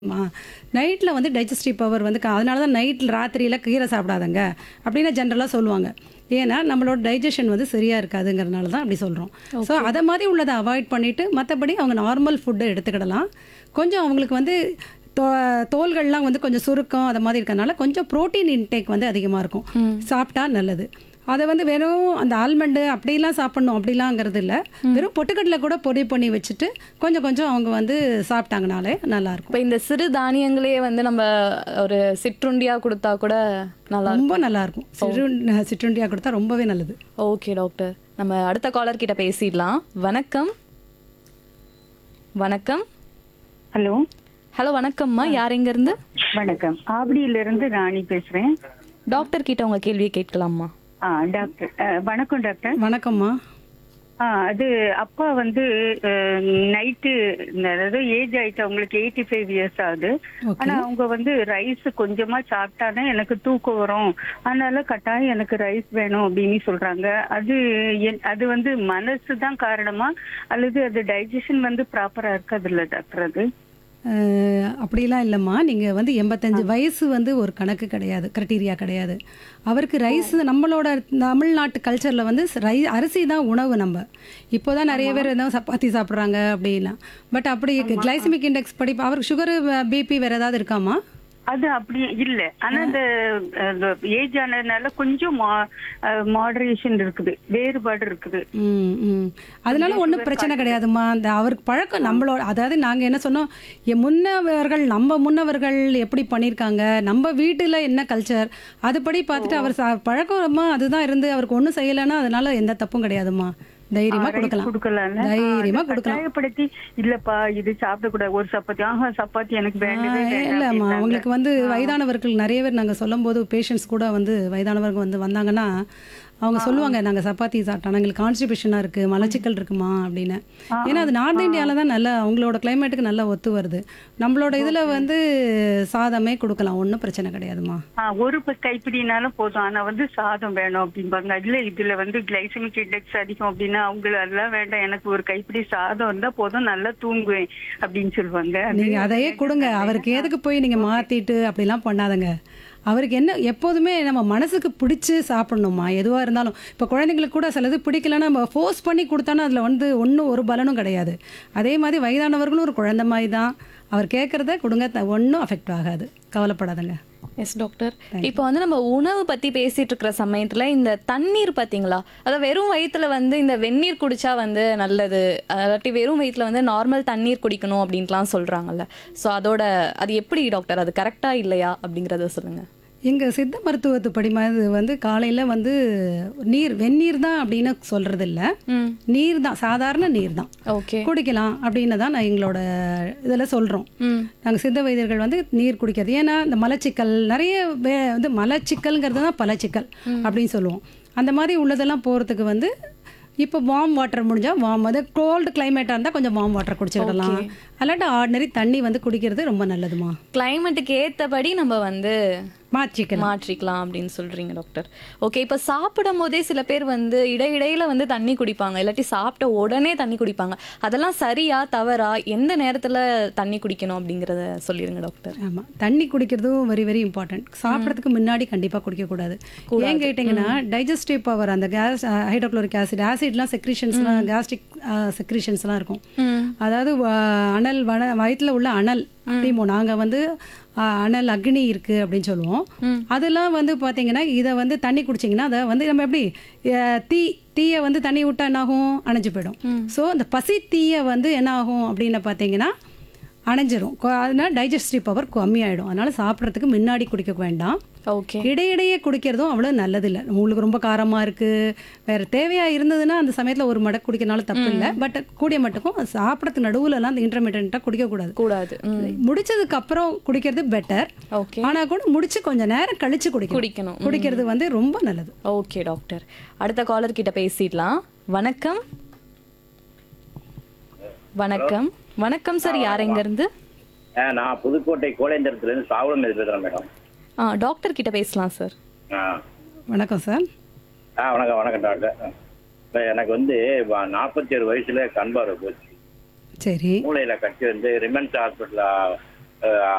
மா நைட்டில் வந்து டைஜஸ்டிவ் பவர் வந்து க- அதனால தான் நைட்டில் ராத்திரியில் கீரை சாப்பிடாதங்க அப்படின்னு ஜென்ரலாக சொல்லுவாங்க ஏன்னா நம்மளோட டைஜஷன் வந்து சரியாக இருக்காதுங்கிறதுனால தான் அப்படி சொல்கிறோம் ஸோ அதை மாதிரி உள்ளதை அவாய்ட் பண்ணிவிட்டு மற்றபடி அவங்க நார்மல் ஃபுட்டை எடுத்துக்கிடலாம் கொஞ்சம் அவங்களுக்கு வந்து தோ தோல்கள்லாம் வந்து கொஞ்சம் சுருக்கம் அது மாதிரி இருக்கறனால கொஞ்சம் ப்ரோட்டீன் இன்டேக் வந்து அதிகமாக இருக்கும் சாப்பிட்டா நல்லது அதை வந்து வெறும் அந்த ஆல்மண்டு அப்படிலாம் சாப்பிடணும் அப்படிலாங்கிறது இல்லை வெறும் பொட்டுக்கடலை கூட பொடி பண்ணி வச்சுட்டு கொஞ்சம் கொஞ்சம் அவங்க வந்து சாப்பிட்டாங்கனாலே நல்லாயிருக்கும் இப்போ இந்த சிறு தானியங்களே வந்து நம்ம ஒரு சிற்றுண்டியா கொடுத்தா கூட நல்லா ரொம்ப நல்லா இருக்கும் சிறு சிற்றுண்டியாக கொடுத்தா ரொம்பவே நல்லது ஓகே டாக்டர் நம்ம அடுத்த காலர் கிட்ட பேசிடலாம் வணக்கம் வணக்கம் ஹலோ ஹலோ வணக்கம்மா யார் எங்க இருந்து வணக்கம் ஆவடியில இருந்து ராணி பேசுறேன் டாக்டர் கிட்ட உங்க கேள்வியை கேட்கலாமா ஆ டாக்டர் அஹ், வணக்கம் டாக்டர் வணக்கம்மா ஆ அது அப்பா வந்து நைட்டு அதாவது ஏஜ் ஆயிட்டு அவங்களுக்கு எயிட்டி ஃபைவ் இயர்ஸ் ஆகுது ஓகே ஆனா அவங்க வந்து ரைஸ் கொஞ்சமா சாப்பிட்டாதான் எனக்கு தூக்கம் வரும் அதனால கட்டாயம் எனக்கு ரைஸ் வேணும் அப்படின்னு சொல்றாங்க அது என்- அது வந்து மனசு தான் காரணமா அல்லது அது டைஜஷன் வந்து ப்ராப்பரா இருக்காது இல்ல டாக்டர் அது அஹ், அப்படிலாம் இல்லைம்மா நீங்கள் வந்து எண்பத்தஞ்சு வயசு வந்து ஒரு கணக்கு கிடையாது கிரைட்டீரியா கிடையாது அவருக்கு ரைஸ் நம்மளோட தமிழ்நாட்டு கல்ச்சரில் வந்து ரை அரிசி தான் உணவு நம்ம இப்போ தான் நிறைய பேர் என்ன சப்பாத்தி சாப்பிட்றாங்க அப்படின்னா பட் அப்படி கிளைசமிக் இண்டெக்ஸ் படி அவருக்கு சுகரு பிபி வேறு ஏதாவது இருக்காமா அது அப்படி இல்ல ஆனா இந்த ஏஜ் ஆனதுனால கொஞ்சம் மாடரேஷன் இருக்குது வேறுபாடு இருக்குது ம் ம் அதனால ஒன்றும் பிரச்சனை கிடையாதும்மா அந்த அவருக்கு பழக்கம் நம்மளோட அதாவது நாங்கள் என்ன சொன்னோம் என் முன்னவர்கள் நம்ம முன்னவர்கள் எப்படி பண்ணியிருக்காங்க நம்ம வீட்டில் என்ன கல்ச்சர் அதுபடி பார்த்துட்டு அவர் சா பழக்கமா அதுதான் இருந்து அவருக்கு ஒன்றும் செய்யலைன்னா அதனால எந்த தப்பும் கிடையாதும்மா தைரியமாக கொடுக்கலாம் கொடுக்கலாம்ல தைரியமா கொடுக்கலாம் கட்டாயப்படுத்தி இல்லப்பா இது சாப்பிடக்கூடாது ஒரு சப்பாத்தி ஆஹா சப்பாத்தி எனக்கு வேண்டவே வேண்டாம் இல்லைம்மா அப்படின்றாங்க. அவங்களுக்கு வந்து வயதானவர்கள் நிறைய பேர் நாங்கள் சொல்லும்போது பேஷண்ட்ஸ் கூட வந்து வயதானவர்கள் வந்து வந்தாங்கன்னா அவங்க சொல்லுவாங்க நாங்கள் சப்பாத்தி சாப்பிட்டோம் எங்களுக்கு கான்ஸ்டிபேஷனாக இருக்குது மலச்சிக்கல் இருக்குமா அப்படின்னு ஏன்னா அது நார்த் இந்தியாவில் தான் நல்லா அவங்களோட கிளைமேட்டுக்கு நல்லா ஒத்து வருது நம்மளோட இதில் வந்து சாதமே கொடுக்கலாம் ஒன்றும் பிரச்சனை கிடையாதுமா ஆ, ஒரு ப- கைப்பிடினாலும் போதும் ஆனா வந்து சாதம் வேணும் அப்படிம்பாங்க இல்ல இதுல வந்து கிளைசமிக் இண்டெக்ஸ் அதிகம் அப்படின்னா அவங்க அதெல்லாம் வேண்டாம் எனக்கு ஒரு கைப்பிடி சாதம் இருந்தா போதும் நல்லா தூங்குவேன் அப்படின்னு சொல்லுவாங்க நீங்க அதையே கொடுங்க அவருக்கு எதுக்கு போய் நீங்க மாத்திட்டு அப்படிலாம் பண்ணாதங்க அவருக்கு என்ன எப்போதுமே நம்ம மனசுக்கு பிடிச்சு சாப்பிடணுமா எதுவாக இருந்தாலும் இப்போ குழந்தைங்களுக்கு கூட சிலது பிடிக்கலன்னா நம்ம ஃபோர்ஸ் பண்ணி கொடுத்தானா அதில் வந்து ஒன்றும் ஒரு பலனும் கிடையாது அதே மாதிரி வயதானவர்களும் ஒரு குழந்தை மாதிரி தான் அவர் கேட்குறத கொடுங்க ஒன்றும் அஃபெக்ட் ஆகாது கவலைப்படாதங்க எஸ் டாக்டர் இப்போ வந்து நம்ம உணவு பத்தி பேசிட்டு இருக்கிற சமயத்துல இந்த தண்ணீர் பாத்தீங்களா அதாவது வெறும் வயித்துல வந்து இந்த வெந்நீர் குடிச்சா வந்து நல்லது அதாட்டி வெறும் வயித்துல வந்து நார்மல் தண்ணீர் குடிக்கணும் அப்படின்ட்டுலாம் சொல்றாங்கல்ல ஸோ அதோட அது எப்படி டாக்டர் அது கரெக்டா இல்லையா அப்படிங்கறத சொல்லுங்க எங்கள் சித்த மருத்துவத்து படிமாது வந்து காலையில் வந்து நீர் வெந்நீர் தான் அப்படின்னு சொல்கிறது இல்லை ம் நீர் தான் சாதாரண நீர் தான் ஓகே குடிக்கலாம் அப்படின்னு தான் நான் எங்களோட இதில் சொல்கிறோம் ம் நாங்கள் சித்த வைத்தியர்கள் வந்து நீர் குடிக்கிறது ஏன்னா இந்த மலச்சிக்கல் நிறைய வே வந்து மலச்சிக்கல்ங்கிறது தான் பலச்சிக்கல் அப்படின்னு சொல்லுவோம் அந்த மாதிரி உள்ளதெல்லாம் போகிறதுக்கு வந்து இப்போ வார்ம் வாட்டர் முடிஞ்சால் வார்ம் அது கோல்டு கிளைமேட்டாக இருந்தால் கொஞ்சம் வார்ம் வாட்டர் குடிச்சிடலாம் அல்லாட்டி ஆர்டினரி தண்ணி வந்து குடிக்கிறது ரொம்ப நல்லதுமா கிளைமேட்டுக்கு ஏத்தபடி நம்ம வந்து மாற்றிக்கலாம் மாற்றிக்கலாம் அப்படின்னு சொல்றீங்க டாக்டர் ஓகே இப்போ சாப்பிடும் போதே சில பேர் வந்து இடையிடையில வந்து தண்ணி குடிப்பாங்க இல்லாட்டி சாப்பிட்ட உடனே தண்ணி குடிப்பாங்க அதெல்லாம் சரியா தவறா எந்த நேரத்துல தண்ணி குடிக்கணும் அப்படிங்கறத சொல்லிருங்க டாக்டர் ஆமாம் தண்ணி குடிக்கிறதும் வெரி வெரி இம்பார்ட்டன்ட் சாப்பிட்றதுக்கு முன்னாடி கண்டிப்பாக குடிக்கக்கூடாது ஏன் கேட்டிங்கன்னா டைஜஸ்டிவ் பவர் அந்த கேஸ் ஹைட்ரோக்ளோரிக் ஆசிட் ஆசிட்லாம் செக்ரிஷன்ஸ்லாம் கேஸ்ட்ரிக் செக்ரிஷன்ஸ்லாம் இருக்கும் அதாவது வ- அனல் வன வயிற்றில் உள்ள அனல் அப்படிமோ நாங்கள் வந்து ஆ, அனல் அக்னி இருக்கு அப்படின்னு சொல்லுவோம் அதெல்லாம் வந்து பார்த்தீங்கன்னா இதை வந்து தண்ணி குடிச்சிங்கன்னா அதை வந்து நம்ம எப்படி அ, தீ தீயை வந்து தண்ணி விட்டா என்ன ஆகும் அணைஞ்சு போயிடும் ஸோ அந்த பசி தீயை வந்து என்ன ஆகும் அப்படின்னு பார்த்தீங்கன்னா அணைஞ்சிரும் கொ- அதனால டைஜஸ்டிவ் பவர் கம்மியாயிடும் அதனால சாப்பிட்றதுக்கு முன்னாடி குடிக்க வேண்டாம் ஓகே இடையிடையே குடிக்கிறதும் அவ்வளோ நல்லதில்லை உங்களுக்கு ரொம்ப காரமாக இருக்குது வேறு தேவையாக இருந்ததுன்னா அந்த சமயத்தில் ஒரு மடக்கு குடிக்கிறனால தப்பு இல்லை பட் கூடிய மட்டுக்கும் சாப்பிட்றதுக்கு நடுவுலலாம் அந்த இன்டர்மீடியண்ட்டாக குடிக்கக்கூடாது கூடாது ம் முடிச்சதுக்கு அப்புறம் குடிக்கிறது பெட்டர் ஓகே ஆனால் கூட முடிச்சு கொஞ்சம் நேரம் கழிச்சு குடிக்கணும் குடிக்கணும் குடிக்கிறது வந்து ரொம்ப நல்லது ஓகே டாக்டர் அடுத்த காலர் கிட்ட பேசிடலாம் வணக்கம் வணக்கம் வணக்கம் சார் யார் எங்க இருந்து ஆ, நான் புதுக்கோட்டை கோலேந்திரத்துலேருந்து சாவலம் பேசுகிறேன் மேடம் ஆ டாக்டர் கிட்ட பேசலாம் சார் ஆ வணக்கம் சார் ஆ வணக்கம் வணக்கம் டாக்டர் இப்போ எனக்கு வந்து நாற்பத்தி ஏழு வயசுல கண் பார்வை போச்சு சரி மூளையில கட்டி வந்து ரிமன்ஸ் ஹாஸ்பிட்டலில்